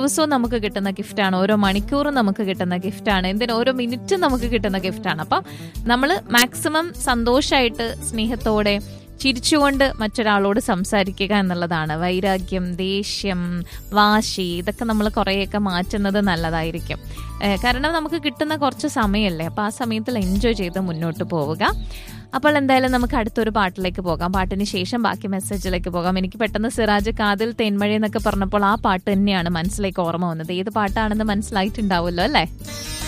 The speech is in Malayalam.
ദിവസവും നമുക്ക് കിട്ടുന്ന ഗിഫ്റ്റാണ് ഓരോ മണിക്കൂറും നമുക്ക് കിട്ടുന്ന ഗിഫ്റ്റാണ് എന്തിനും ഓരോ മിനിറ്റും നമുക്ക് കിട്ടുന്ന ഗിഫ്റ്റാണ് അപ്പം നമ്മൾ മാക്സിമം സന്തോഷമായിട്ട് സ്നേഹത്തോടെ ചിരിച്ചുകൊണ്ട് മറ്റൊരാളോട് സംസാരിക്കുക എന്നുള്ളതാണ് വൈരാഗ്യം ദേഷ്യം വാശി ഇതൊക്കെ നമ്മൾ കുറേയൊക്കെ മാറ്റുന്നത് നല്ലതായിരിക്കും ഏഹ് കാരണം നമുക്ക് കിട്ടുന്ന കുറച്ച് സമയമല്ലേ അപ്പോൾ ആ സമയത്തിൽ എൻജോയ് ചെയ്ത് മുന്നോട്ട് പോവുക അപ്പോൾ എന്തായാലും നമുക്ക് അടുത്തൊരു പാട്ടിലേക്ക് പോകാം പാട്ടിന് ശേഷം ബാക്കി മെസ്സേജിലേക്ക് പോകാം എനിക്ക് പെട്ടെന്ന് സിറാജ് കാതിൽ തേന്മഴ എന്നൊക്കെ പറഞ്ഞപ്പോൾ ആ പാട്ട് തന്നെയാണ് മനസ്സിലേക്ക് ഓർമ്മ വന്നത് ഏത് പാട്ടാണെന്ന് മനസ്സിലായിട്ടുണ്ടാവുമല്ലോ അല്ലേ